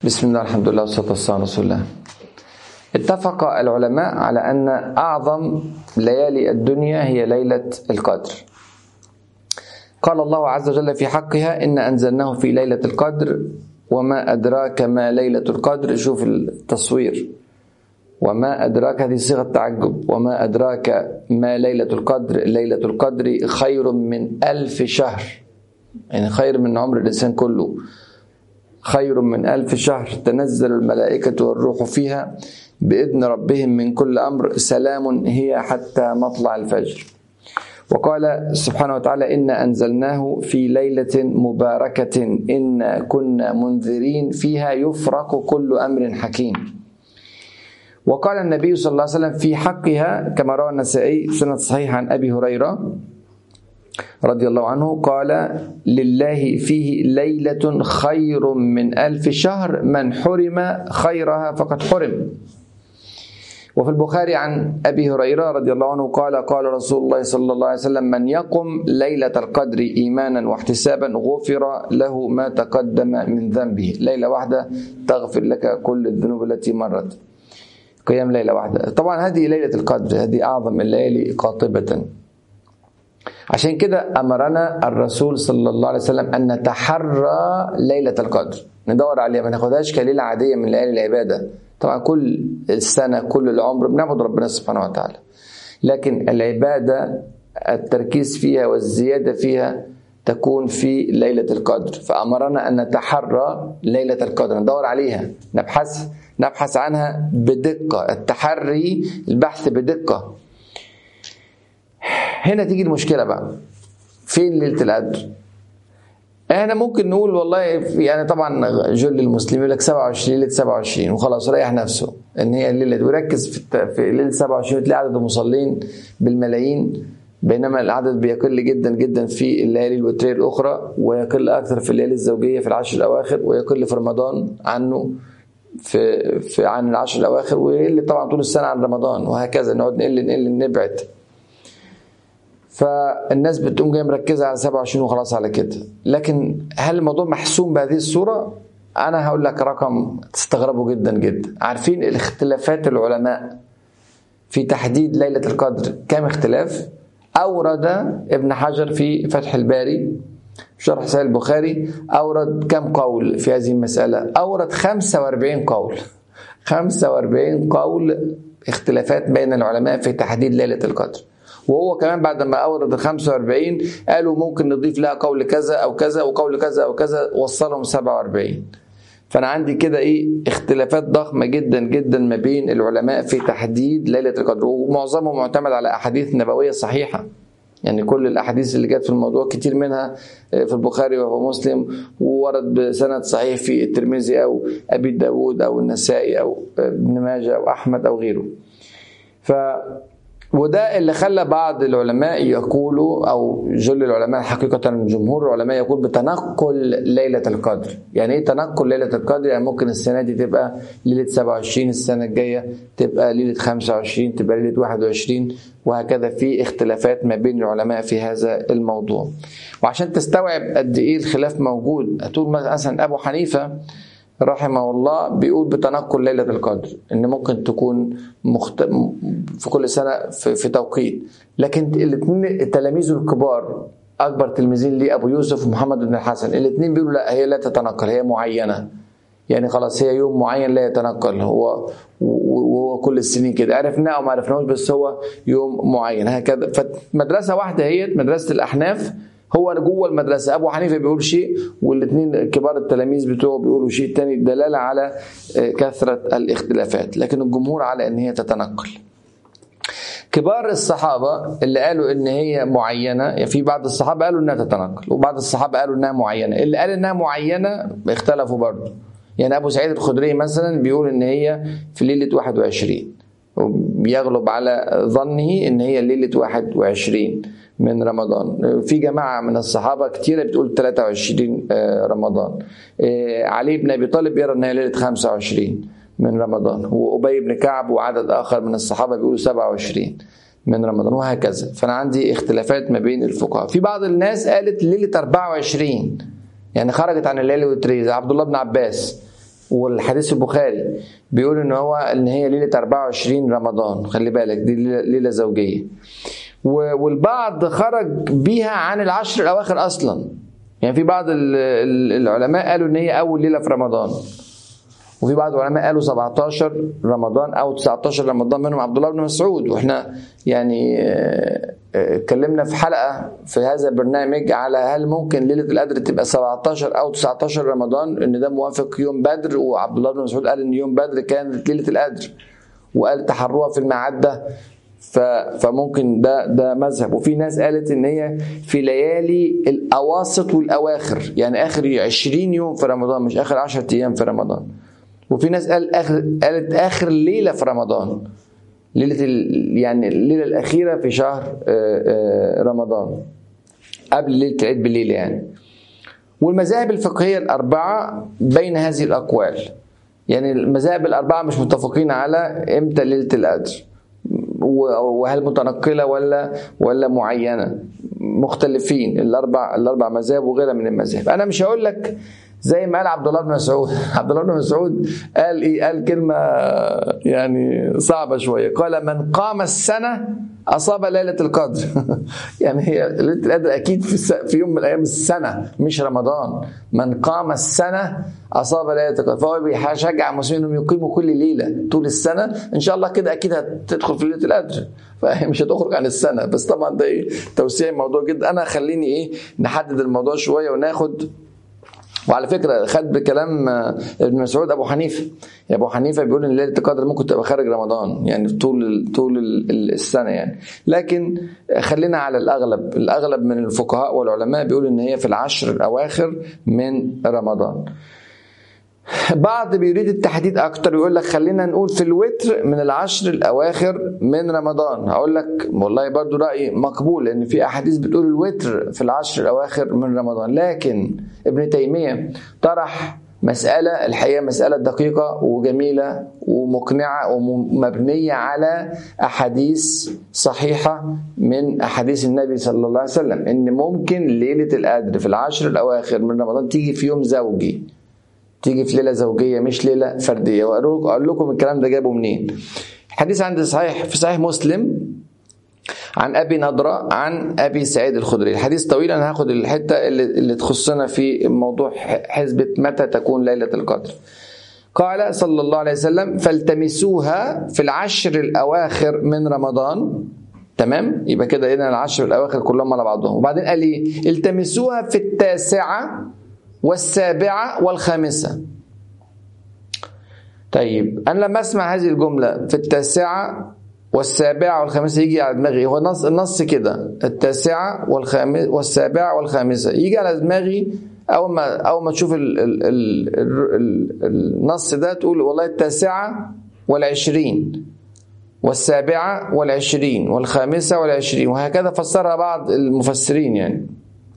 بسم الله الحمد لله والصلاة والسلام على رسول الله اتفق العلماء على أن أعظم ليالي الدنيا هي ليلة القدر قال الله عز وجل في حقها إن أنزلناه في ليلة القدر وما أدراك ما ليلة القدر شوف التصوير وما أدراك هذه صيغة تعجب وما أدراك ما ليلة القدر ليلة القدر خير من ألف شهر يعني خير من عمر الإنسان كله خير من ألف شهر تنزل الملائكة والروح فيها بإذن ربهم من كل أمر سلام هي حتى مطلع الفجر وقال سبحانه وتعالى إنا أنزلناه في ليلة مباركة إنا كنا منذرين فيها يفرق كل أمر حكيم وقال النبي صلى الله عليه وسلم في حقها كما روى النسائي في سنة صحيح عن أبي هريرة رضي الله عنه قال لله فيه ليلة خير من ألف شهر من حرم خيرها فقد حرم وفي البخاري عن أبي هريرة رضي الله عنه قال قال رسول الله صلى الله عليه وسلم من يقم ليلة القدر إيمانا واحتسابا غفر له ما تقدم من ذنبه ليلة واحدة تغفر لك كل الذنوب التي مرت قيام ليلة واحدة طبعا هذه ليلة القدر هذه أعظم الليالي قاطبة عشان كده أمرنا الرسول صلى الله عليه وسلم أن نتحرى ليلة القدر ندور عليها ما ناخدهاش كليلة عادية من ليالي العبادة طبعا كل السنة كل العمر بنعبد ربنا سبحانه وتعالى لكن العبادة التركيز فيها والزيادة فيها تكون في ليلة القدر فأمرنا أن نتحرى ليلة القدر ندور عليها نبحث نبحث عنها بدقة التحري البحث بدقة هنا تيجي المشكلة بقى فين ليلة القدر احنا ممكن نقول والله يعني طبعا جل المسلمين يقول لك 27 ليله 27 وخلاص ريح نفسه ان هي الليله دي ويركز في, في ليله 27 تلاقي عدد المصلين بالملايين بينما العدد بيقل جدا جدا في الليالي الوتريه الاخرى ويقل اكثر في الليالي الزوجيه في العشر الاواخر ويقل في رمضان عنه في في عن العشر الاواخر ويقل طبعا طول السنه عن رمضان وهكذا نقعد نقل نقل نبعد فالناس بتقوم جايه مركزه على 27 وخلاص على كده لكن هل الموضوع محسوم بهذه الصوره انا هقول لك رقم تستغربوا جدا جدا عارفين الاختلافات العلماء في تحديد ليله القدر كم اختلاف اورد ابن حجر في فتح الباري شرح صحيح البخاري اورد كم قول في هذه المساله اورد 45 قول 45 قول اختلافات بين العلماء في تحديد ليله القدر وهو كمان بعد ما اورد ال 45 قالوا ممكن نضيف لها قول كذا او كذا وقول كذا او كذا وصلهم 47 فانا عندي كده ايه اختلافات ضخمه جدا جدا ما بين العلماء في تحديد ليله القدر ومعظمه معتمد على احاديث نبويه صحيحه يعني كل الاحاديث اللي جت في الموضوع كتير منها في البخاري وفي مسلم وورد بسند صحيح في الترمذي او ابي داود او النسائي او ابن ماجه او احمد او غيره ف وده اللي خلى بعض العلماء يقولوا او جل العلماء حقيقه جمهور العلماء يقول بتنقل ليله القدر يعني ايه تنقل ليله القدر يعني ممكن السنه دي تبقى ليله 27 السنه الجايه تبقى ليله 25 تبقى ليله 21 وهكذا في اختلافات ما بين العلماء في هذا الموضوع وعشان تستوعب قد ايه الخلاف موجود هتقول مثلا ابو حنيفه رحمه الله بيقول بتنقل ليلة القدر إن ممكن تكون مخت... في كل سنة في, في توقيت لكن الاثنين تلاميذه الكبار أكبر تلميذين ليه أبو يوسف ومحمد بن الحسن الاثنين بيقولوا لا هي لا تتنقل هي معينة يعني خلاص هي يوم معين لا يتنقل هو وهو كل السنين كده عرفناه او ما عرفناهوش بس هو يوم معين هكذا فمدرسه واحده هي مدرسه الاحناف هو جوه المدرسه ابو حنيفه بيقول شيء والاثنين كبار التلاميذ بتوعه بيقولوا شيء تاني دلاله على كثره الاختلافات لكن الجمهور على ان هي تتنقل كبار الصحابة اللي قالوا إن هي معينة يعني في بعض الصحابة قالوا إنها تتنقل وبعض الصحابة قالوا إنها معينة اللي قال إنها معينة اختلفوا برضه يعني أبو سعيد الخدري مثلا بيقول إن هي في ليلة 21 وبيغلب على ظنه إن هي ليلة 21 من رمضان في جماعة من الصحابة كتيرة بتقول 23 رمضان علي بن أبي طالب يرى أنها ليلة 25 من رمضان وأبي بن كعب وعدد آخر من الصحابة بيقولوا 27 من رمضان وهكذا فأنا عندي اختلافات ما بين الفقهاء في بعض الناس قالت ليلة 24 يعني خرجت عن الليلة الوترية زي عبد الله بن عباس والحديث البخاري بيقول ان هو ان هي ليله 24 رمضان خلي بالك دي ليله زوجيه والبعض خرج بيها عن العشر الاواخر اصلا يعني في بعض العلماء قالوا ان هي اول ليله في رمضان وفي بعض العلماء قالوا 17 رمضان او 19 رمضان منهم عبد الله بن مسعود واحنا يعني آه، آه، اتكلمنا في حلقه في هذا البرنامج على هل ممكن ليله القدر تبقى 17 او 19 رمضان ان ده موافق يوم بدر وعبد الله بن مسعود قال ان يوم بدر كانت ليله القدر وقال تحروها في الميعاد ده فممكن ده ده مذهب وفي ناس قالت ان هي في ليالي الاواسط والاواخر يعني اخر 20 يوم في رمضان مش اخر 10 ايام في رمضان وفي ناس قال اخر قالت اخر ليله في رمضان ليله يعني الليله الاخيره في شهر آه، آه، رمضان قبل ليله العيد بالليل يعني والمذاهب الفقهيه الاربعه بين هذه الاقوال يعني المذاهب الاربعه مش متفقين على امتى ليله القدر وهل متنقله ولا ولا معينه مختلفين الاربع الاربع مذاهب وغيرها من المذاهب انا مش هقول لك زي ما قال عبد الله بن مسعود عبد الله بن مسعود قال ايه قال كلمه يعني صعبه شويه قال من قام السنه اصاب ليله القدر يعني هي ليله القدر اكيد في في يوم من الايام السنه مش رمضان من قام السنه اصاب ليله القدر فهو بيشجع المسلمين انهم يقيموا كل ليله طول السنه ان شاء الله كده اكيد هتدخل في ليله القدر فهي مش هتخرج عن السنه بس طبعا ده ايه توسيع الموضوع جدا انا خليني ايه نحدد الموضوع شويه وناخد وعلى فكره خد بكلام آه، ابن مسعود ابو حنيفه ابو حنيفه بيقول ان ليله القدر ممكن تبقى خارج رمضان يعني طول طول السنه يعني لكن خلينا على الاغلب الاغلب من الفقهاء والعلماء بيقول ان هي في العشر الاواخر من رمضان بعض بيريد التحديد اكتر يقول لك خلينا نقول في الوتر من العشر الاواخر من رمضان هقول لك والله برضو رايي مقبول لان في احاديث بتقول الوتر في العشر الاواخر من رمضان لكن ابن تيميه طرح مسألة الحقيقة مسألة دقيقة وجميلة ومقنعة ومبنية على أحاديث صحيحة من أحاديث النبي صلى الله عليه وسلم إن ممكن ليلة القدر في العشر الأواخر من رمضان تيجي في يوم زوجي تيجي في ليله زوجيه مش ليله فرديه واقول لكم الكلام ده جابه منين الحديث عندي صحيح في صحيح مسلم عن ابي نضره عن ابي سعيد الخدري الحديث طويل انا هاخد الحته اللي, اللي تخصنا في موضوع حسبه متى تكون ليله القدر قال صلى الله عليه وسلم فالتمسوها في العشر الاواخر من رمضان تمام يبقى كده هنا العشر الاواخر كلهم على بعضهم وبعدين قال ايه التمسوها في التاسعه والسابعة والخامسة طيب أنا لما أسمع هذه الجملة في التاسعة والسابعة والخامسة يجي على دماغي هو النص النص كده التاسعة والخامسة والسابعة والخامسة يجي على دماغي أول ما أول ما تشوف ال ال ال ال النص ده تقول والله التاسعة والعشرين والسابعة والعشرين والخامسة والعشرين وهكذا فسرها بعض المفسرين يعني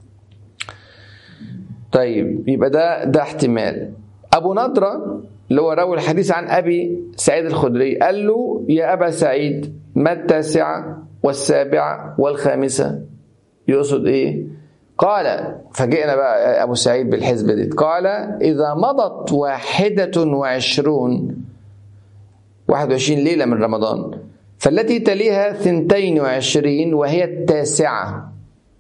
طيب يبقى ده ده احتمال ابو نضره اللي هو راوي الحديث عن ابي سعيد الخدري قال له يا ابا سعيد ما التاسعه والسابعه والخامسه يقصد ايه قال فجئنا بقى ابو سعيد بالحزب دي قال اذا مضت واحده وعشرون واحد وعشرين ليله من رمضان فالتي تليها ثنتين وعشرين وهي التاسعه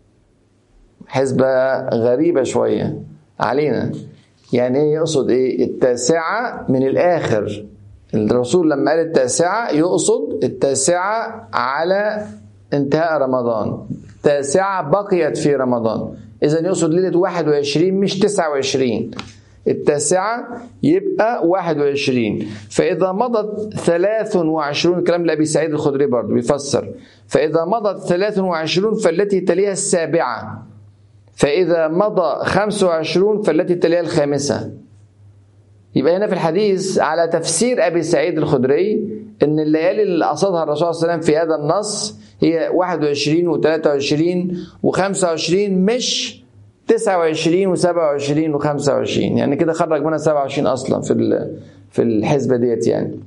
حسبة غريبة شوية علينا يعني ايه يقصد ايه التاسعة من الآخر الرسول لما قال التاسعة يقصد التاسعة على انتهاء رمضان تاسعة بقيت في رمضان إذا يقصد ليلة 21 مش 29 التاسعة يبقى 21 فإذا مضت 23 كلام لأبي سعيد الخدري برضه بيفسر فإذا مضت 23 فالتي تليها السابعة فإذا مضى 25 فالتي تليها الخامسة يبقى هنا في الحديث على تفسير أبي سعيد الخدري أن الليالي اللي قصدها الرسول صلى الله عليه وسلم في هذا النص هي 21 و23 و25 مش 29 و27 و25 يعني كده خرج منها 27 أصلا في في الحسبة ديت يعني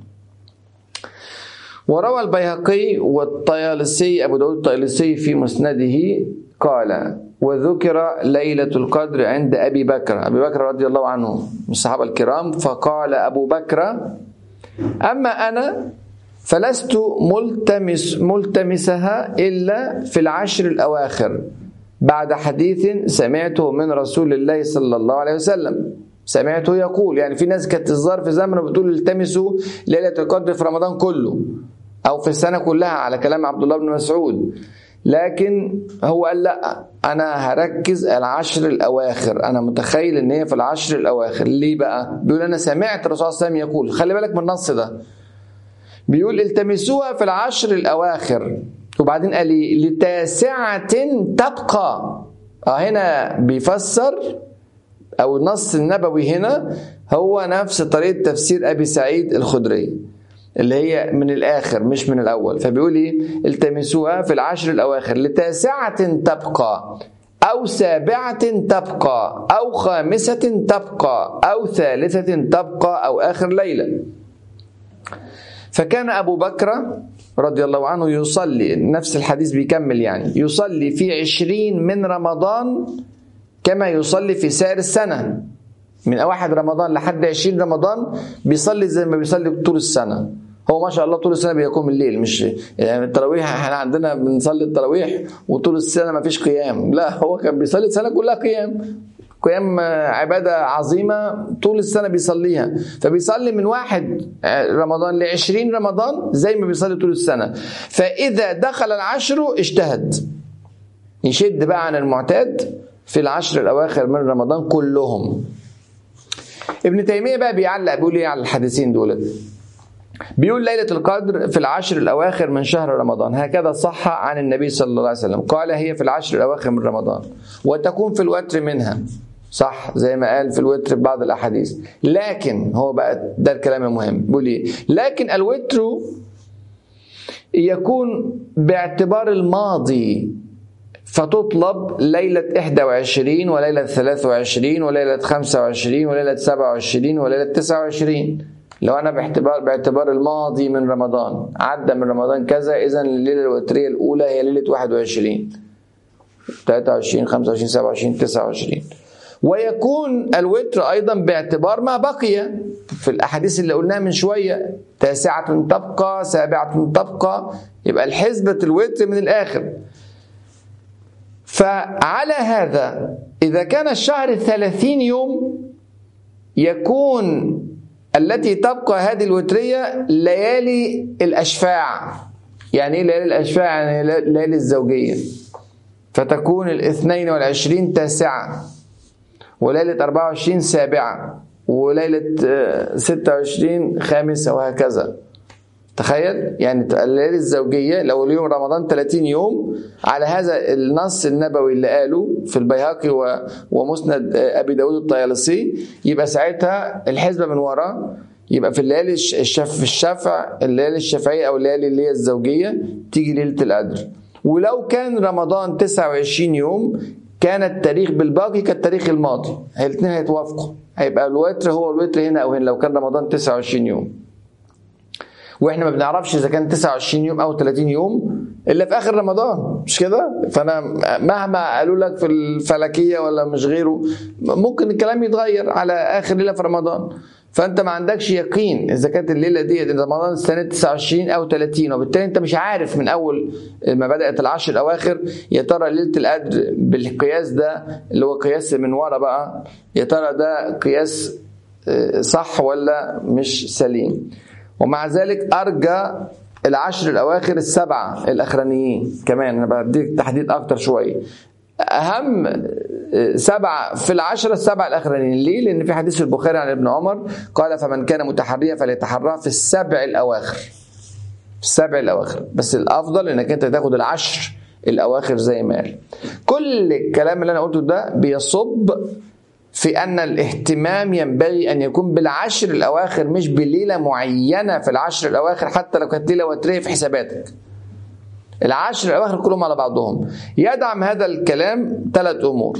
وروى البيهقي والطيالسي أبو داود الطيالسي في مسنده قال وذكر ليلة القدر عند أبي بكر أبي بكر رضي الله عنه من الصحابة الكرام فقال أبو بكر أما أنا فلست ملتمس ملتمسها إلا في العشر الأواخر بعد حديث سمعته من رسول الله صلى الله عليه وسلم سمعته يقول يعني في ناس كانت الظاهر في زمنه بتقول التمسوا ليلة القدر في رمضان كله أو في السنة كلها على كلام عبد الله بن مسعود لكن هو قال لا انا هركز العشر الاواخر انا متخيل ان هي في العشر الاواخر ليه بقى بيقول انا سمعت الرسول صلى الله عليه وسلم يقول خلي بالك من النص ده بيقول التمسوها في العشر الاواخر وبعدين قال لي لتاسعة تبقى اه هنا بيفسر او النص النبوي هنا هو نفس طريقة تفسير ابي سعيد الخدري اللي هي من الاخر مش من الاول فبيقول ايه التمسوها في العشر الاواخر لتاسعة تبقى او سابعة تبقى او خامسة تبقى او ثالثة تبقى او اخر ليلة فكان ابو بكر رضي الله عنه يصلي نفس الحديث بيكمل يعني يصلي في عشرين من رمضان كما يصلي في سائر السنة من واحد رمضان لحد عشرين رمضان بيصلي زي ما بيصلي طول السنة هو ما شاء الله طول السنه بيقوم الليل مش يعني التراويح احنا عندنا بنصلي التراويح وطول السنه ما فيش قيام لا هو كان بيصلي السنه كلها قيام قيام عبادة عظيمة طول السنة بيصليها فبيصلي من واحد رمضان لعشرين رمضان زي ما بيصلي طول السنة فإذا دخل العشر اجتهد يشد بقى عن المعتاد في العشر الأواخر من رمضان كلهم ابن تيمية بقى بيعلق بيقول ايه على الحديثين دول بيقول ليلة القدر في العشر الأواخر من شهر رمضان هكذا صح عن النبي صلى الله عليه وسلم قال هي في العشر الأواخر من رمضان وتكون في الوتر منها صح زي ما قال في الوتر في بعض الأحاديث لكن هو بقى ده الكلام المهم بيقول ايه لكن الوتر يكون باعتبار الماضي فتطلب ليلة 21 وليلة 23 وليلة 25 وليلة 27 وليلة 29 لو انا باعتبار باعتبار الماضي من رمضان عدى من رمضان كذا اذا الليله الوتريه الاولى هي ليله 21 23 25 27 29 ويكون الوتر ايضا باعتبار ما بقي في الاحاديث اللي قلناها من شويه تاسعه تبقى سابعه تبقى يبقى الحسبه الوتر من الاخر فعلى هذا اذا كان الشهر 30 يوم يكون التي تبقى هذه الوترية ليالي الأشفاع يعني إيه ليالي الأشفاع يعني ليالي الزوجية فتكون الاثنين والعشرين تاسعة وليلة أربعة وعشرين سابعة وليلة ستة وعشرين خامسة وهكذا تخيل يعني الليالي الزوجية لو اليوم رمضان 30 يوم على هذا النص النبوي اللي قاله في البيهقي ومسند أبي داود الطيالسي يبقى ساعتها الحسبة من وراه يبقى في الليالي الشف في الشفع الليالي الشفعية أو الليالي اللي هي الزوجية تيجي ليلة القدر ولو كان رمضان 29 يوم كان التاريخ بالباقي كالتاريخ الماضي الاثنين هيتوافقوا هيبقى الوتر هو الوتر هنا أو هنا لو كان رمضان 29 يوم واحنا ما بنعرفش اذا كان 29 يوم او 30 يوم الا في اخر رمضان مش كده فانا مهما قالوا لك في الفلكيه ولا مش غيره ممكن الكلام يتغير على اخر ليله في رمضان فانت ما عندكش يقين اذا كانت الليله دي رمضان السنه 29 او 30 وبالتالي انت مش عارف من اول ما بدات العشر الاواخر يا ترى ليله القدر بالقياس ده اللي هو قياس من ورا بقى يا ترى ده قياس صح ولا مش سليم ومع ذلك ارجى العشر الاواخر السبعه الاخرانيين كمان انا بديك تحديد اكتر شويه اهم سبعه في العشره السبعه الاخرانيين ليه؟ لان في حديث البخاري عن ابن عمر قال فمن كان متحريا فليتحرى في السبع الاواخر في السبع الاواخر بس الافضل انك انت تاخد العشر الاواخر زي ما قال كل الكلام اللي انا قلته ده بيصب في أن الاهتمام ينبغي أن يكون بالعشر الأواخر مش بليلة معينة في العشر الأواخر حتى لو كانت ليلة وترية في حساباتك العشر الأواخر كلهم على بعضهم يدعم هذا الكلام ثلاث أمور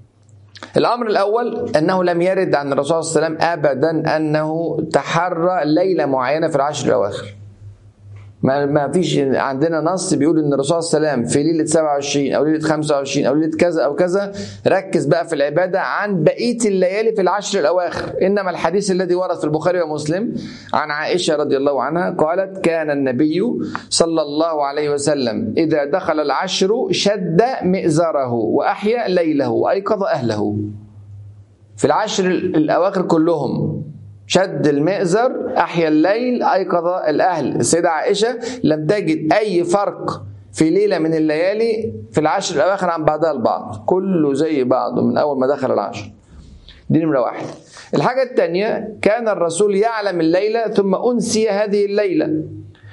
الأمر الأول أنه لم يرد عن الرسول صلى الله عليه وسلم أبدا أنه تحرى ليلة معينة في العشر الأواخر ما ما فيش عندنا نص بيقول ان الرسول صلى الله عليه وسلم في ليله 27 او ليله 25 او ليله كذا او كذا ركز بقى في العباده عن بقيه الليالي في العشر الاواخر انما الحديث الذي ورد في البخاري ومسلم عن عائشه رضي الله عنها قالت كان النبي صلى الله عليه وسلم اذا دخل العشر شد مئزره واحيا ليله وايقظ اهله في العشر الاواخر كلهم شد المئزر أحيا الليل أيقظ الأهل السيدة عائشة لم تجد أي فرق في ليلة من الليالي في العشر الأواخر عن بعضها البعض كله زي بعضه من أول ما دخل العشر دي نمرة واحد الحاجة الثانية كان الرسول يعلم الليلة ثم أنسي هذه الليلة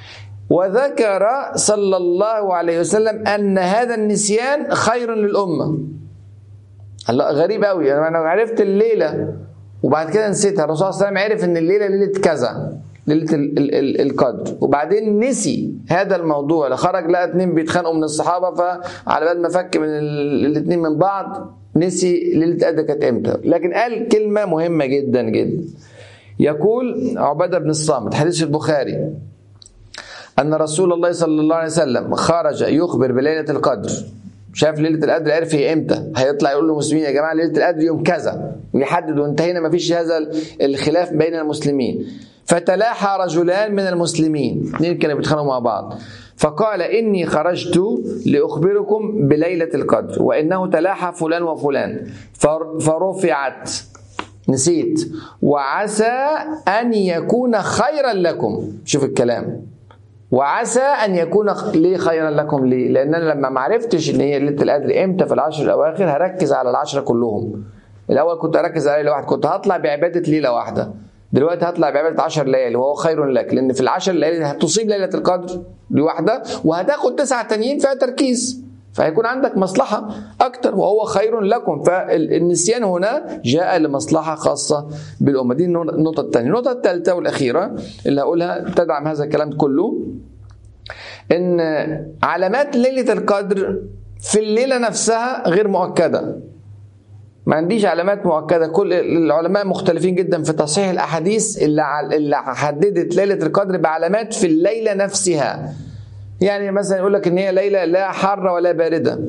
وذكر صلى الله عليه وسلم أن هذا النسيان خير للأمة الله غريب قوي انا عرفت الليله وبعد كده نسيتها الرسول صلى الله عليه وسلم عرف ان الليله ليله كذا ليله ال ال ال القدر وبعدين نسي هذا الموضوع خرج لقى اتنين بيتخانقوا من الصحابه فعلى بال ما فك من الاتنين من بعض نسي ليله القدر كانت امتى لكن قال كلمه مهمه جدا جدا يقول عباده بن الصامت حديث البخاري ان رسول الله صلى الله عليه وسلم خرج يخبر بليله القدر شاف ليله القدر عرف هي امتى هيطلع يقول للمسلمين يا جماعه ليله القدر يوم كذا ويحدد وانتهينا ما فيش هذا الخلاف بين المسلمين فتلاحى رجلان من المسلمين اثنين كانوا بيتخانقوا مع بعض فقال اني خرجت لاخبركم بليله القدر وانه تلاحى فلان وفلان فرفعت نسيت وعسى ان يكون خيرا لكم شوف الكلام وعسى ان يكون لي خيرا لكم ليه؟ لان انا لما ما عرفتش ان هي ليله القدر امتى في العشر الاواخر هركز على العشره كلهم. الاول كنت اركز على ليله واحده كنت هطلع بعباده ليله واحده. دلوقتي هطلع بعباده 10 ليالي وهو خير لك لان في العشر ليالي هتصيب ليله القدر لوحده وهتاخد تسعه تانيين فيها تركيز. فهيكون عندك مصلحة أكتر وهو خير لكم فالنسيان هنا جاء لمصلحة خاصة بالأمة دي النقطة الثانية النقطة الثالثة والأخيرة اللي هقولها تدعم هذا الكلام كله إن علامات ليلة القدر في الليلة نفسها غير مؤكدة ما عنديش علامات مؤكدة كل العلماء مختلفين جدا في تصحيح الأحاديث اللي اللي حددت ليلة القدر بعلامات في الليلة نفسها يعني مثلا يقول لك ان هي ليله لا حاره ولا بارده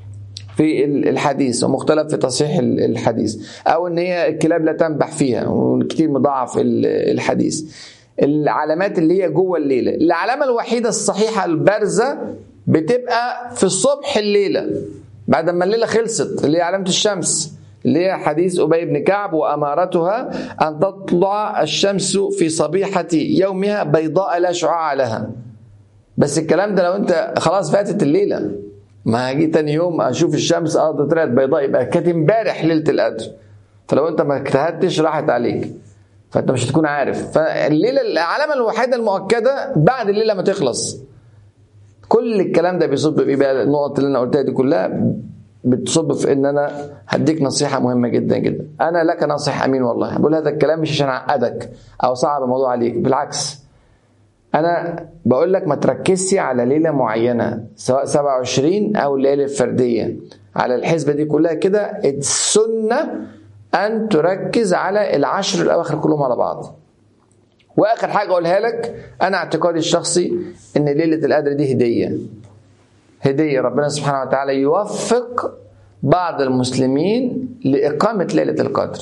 في الحديث ومختلف في تصحيح الحديث او ان هي الكلاب لا تنبح فيها وكتير مضاعف الحديث العلامات اللي هي جوه الليله العلامه الوحيده الصحيحه البارزه بتبقى في الصبح الليله بعد ما الليله خلصت اللي هي علامه الشمس اللي هي حديث أبي بن كعب وأمارتها أن تطلع الشمس في صبيحة يومها بيضاء لا شعاع لها بس الكلام ده لو انت خلاص فاتت الليله ما هاجي تاني يوم اشوف الشمس اه ده طلعت بيضاء يبقى كانت امبارح ليله القدر فلو انت ما اجتهدتش راحت عليك فانت مش هتكون عارف فالليله العلامه الوحيده المؤكده بعد الليله ما تخلص كل الكلام ده بيصب في بقى النقط اللي انا قلتها دي كلها بتصب في ان انا هديك نصيحه مهمه جدا جدا انا لك ناصح امين والله بقول هذا الكلام مش عشان اعقدك او صعب الموضوع عليك بالعكس انا بقول لك ما تركزش على ليله معينه سواء 27 او الليله الفرديه على الحسبه دي كلها كده السنه ان تركز على العشر الاواخر كلهم على بعض واخر حاجه اقولها لك انا اعتقادي الشخصي ان ليله القدر دي هديه هديه ربنا سبحانه وتعالى يوفق بعض المسلمين لاقامه ليله القدر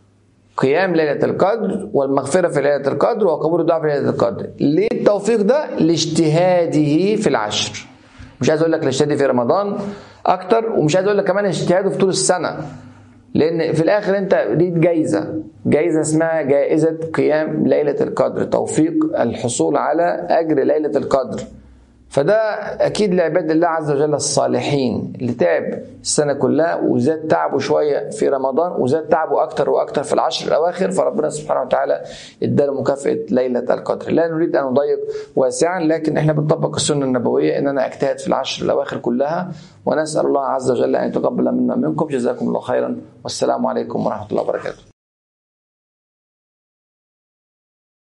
قيام ليلة القدر والمغفرة في ليلة القدر وقبول الدعاء في ليلة القدر ليه التوفيق ده لاجتهاده في العشر مش عايز اقول لك الاجتهاد في رمضان اكتر ومش عايز اقول لك كمان اجتهاده في طول السنة لان في الاخر انت دي جايزة جايزة اسمها جائزة قيام ليلة القدر توفيق الحصول على اجر ليلة القدر فده اكيد لعباد الله عز وجل الصالحين اللي تعب السنه كلها وزاد تعبه شويه في رمضان وزاد تعبه اكتر واكتر في العشر الاواخر فربنا سبحانه وتعالى اداله مكافاه ليله القدر لا نريد ان نضيق واسعا لكن احنا بنطبق السنه النبويه ان انا اجتهد في العشر الاواخر كلها ونسال الله عز وجل ان يتقبل منا منكم جزاكم الله خيرا والسلام عليكم ورحمه الله وبركاته